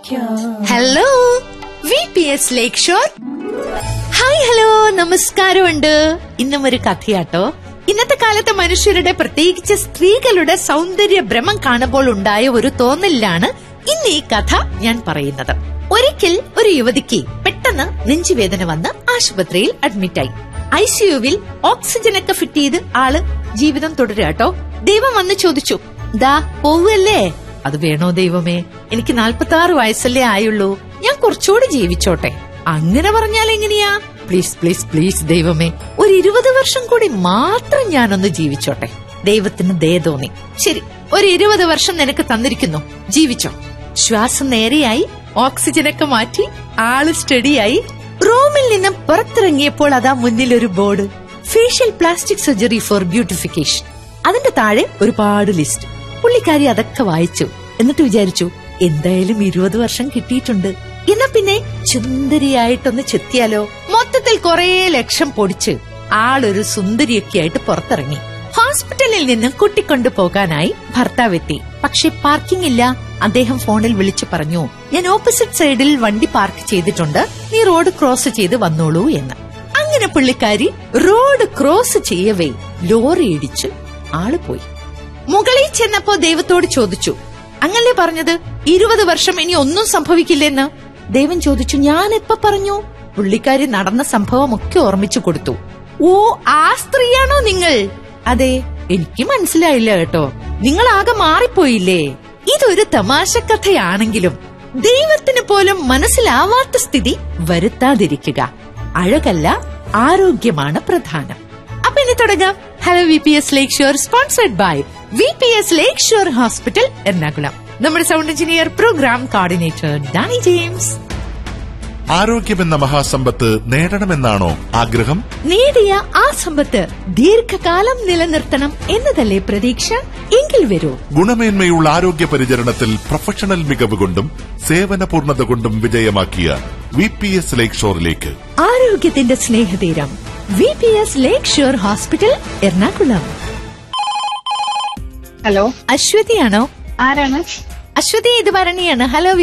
hello V P S Lakeshore hi hello നമസ്കാരമുണ്ട് ഇന്നും ഒരു കഥയാട്ടോ ഇന്നത്തെ കാലത്തെ മനുഷ്യരുടെ പ്രത്യേകിച്ച് സ്ത്രീകളുടെ സൗന്ദര്യ ഭ്രമം കാണുമ്പോൾ ഉണ്ടായ ഒരു തോന്നലിലാണ് ഇന്ന് ഈ കഥ ഞാൻ പറയുന്നത് ഒരിക്കൽ ഒരു യുവതിക്ക് പെട്ടെന്ന് നെഞ്ചുവേദന വന്ന് ആശുപത്രിയിൽ അഡ്മിറ്റായി ഐ സിയുവിൽ ഓക്സിജൻ ഒക്കെ ഫിറ്റ് ചെയ്ത് ആള് ജീവിതം തുടരുക കേട്ടോ ദൈവം വന്ന് ചോദിച്ചു ദാ പോവല്ലേ അത് വേണോ ദൈവമേ എനിക്ക് നാൽപ്പത്തി ആറ് വയസ്സല്ലേ ആയുള്ളൂ ഞാൻ കുറച്ചുകൂടി ജീവിച്ചോട്ടെ അങ്ങനെ പറഞ്ഞാൽ എങ്ങനെയാ പ്ലീസ് പ്ലീസ് പ്ലീസ് ദൈവമേ ഒരു ഇരുപത് വർഷം കൂടി മാത്രം ഞാനൊന്ന് ജീവിച്ചോട്ടെ ദൈവത്തിന് ദയ തോന്നി ശരി ഒരു ഇരുപത് വർഷം നിനക്ക് തന്നിരിക്കുന്നു ജീവിച്ചോ ശ്വാസം നേരെയായി ഓക്സിജനൊക്കെ മാറ്റി ആള് സ്റ്റഡിയായി റൂമിൽ നിന്ന് പുറത്തിറങ്ങിയപ്പോൾ അതാ മുന്നിൽ ഒരു board facial plastic surgery for beautification അതിന്റെ താഴെ ഒരുപാട് ലിസ്റ്റ് പുള്ളിക്കാരി അതൊക്കെ വായിച്ചു എന്നിട്ട് വിചാരിച്ചു എന്തായാലും ഇരുപത് വർഷം കിട്ടിയിട്ടുണ്ട് എന്നാ പിന്നെ സുന്ദരിയായിട്ടൊന്ന് ചെത്തിയാലോ മൊത്തത്തിൽ കുറേ ലക്ഷം പൊടിച്ച് ആളൊരു സുന്ദരിയൊക്കെ ആയിട്ട് പുറത്തിറങ്ങി ഹോസ്പിറ്റലിൽ നിന്ന് കൂട്ടിക്കൊണ്ടു പോകാനായി ഭർത്താവ് എത്തി പക്ഷെ പാർക്കിംഗ് ഇല്ല അദ്ദേഹം ഫോണിൽ വിളിച്ചു പറഞ്ഞു ഞാൻ ഓപ്പോസിറ്റ് സൈഡിൽ വണ്ടി പാർക്ക് ചെയ്തിട്ടുണ്ട് നീ റോഡ് ക്രോസ് ചെയ്ത് വന്നോളൂ എന്ന് അങ്ങനെ പുള്ളിക്കാരി റോഡ് ക്രോസ് ചെയ്യവേ ലോറി ഇടിച്ച് ആള് പോയി മുകളിൽ ചെന്നപ്പോ ദൈവത്തോട് ചോദിച്ചു അങ്ങല്ലേ പറഞ്ഞത് ഇരുപത് വർഷം ഇനി ഒന്നും സംഭവിക്കില്ലെന്ന് ദൈവം ചോദിച്ചു ഞാൻ എപ്പ പറഞ്ഞു പുള്ളിക്കാരി നടന്ന സംഭവമൊക്കെ ഓർമ്മിച്ചു കൊടുത്തു ഓ ആ സ്ത്രീയാണോ നിങ്ങൾ അതെ എനിക്ക് മനസ്സിലായില്ല കേട്ടോ നിങ്ങൾ ആകെ മാറിപ്പോയില്ലേ ഇതൊരു തമാശ കഥയാണെങ്കിലും ദൈവത്തിന് പോലും മനസ്സിലാവാത്ത സ്ഥിതി വരുത്താതിരിക്കുക അഴകല്ല ആരോഗ്യമാണ് പ്രധാനം അപ്പൊ ഇനി തുടങ്ങാം hello V P S Lakeshore sponsored by V P S Lakeshore hospital Ernakulam നമ്മുടെ sound engineer programme coordinator Dani James ആരോഗ്യമെന്ന മഹാസമ്പത്ത് നേടണമെന്നാണോ ആഗ്രഹം നേടിയ ആ സമ്പത്ത് ദീർഘകാലം നിലനിർത്തണം എന്നതല്ലേ പ്രതീക്ഷ എങ്കിൽ വരൂ ഗുണമേന്മയുള്ള ആരോഗ്യ പരിചരണത്തിൽ പ്രൊഫഷണൽ മികവ് കൊണ്ടും സേവന പൂർണ്ണത കൊണ്ടും വിജയമാക്കിയ വി പി എസ് ലേക്ക് ഷോറിലേക്ക് ആരോഗ്യത്തിന്റെ സ്നേഹതീരം V P S Lakeshore hospital Ernakulam hello അശ്വതിയാണോ ആരാണ് അശ്വതി ഇത് ഭരണിയാണ് ഹലോ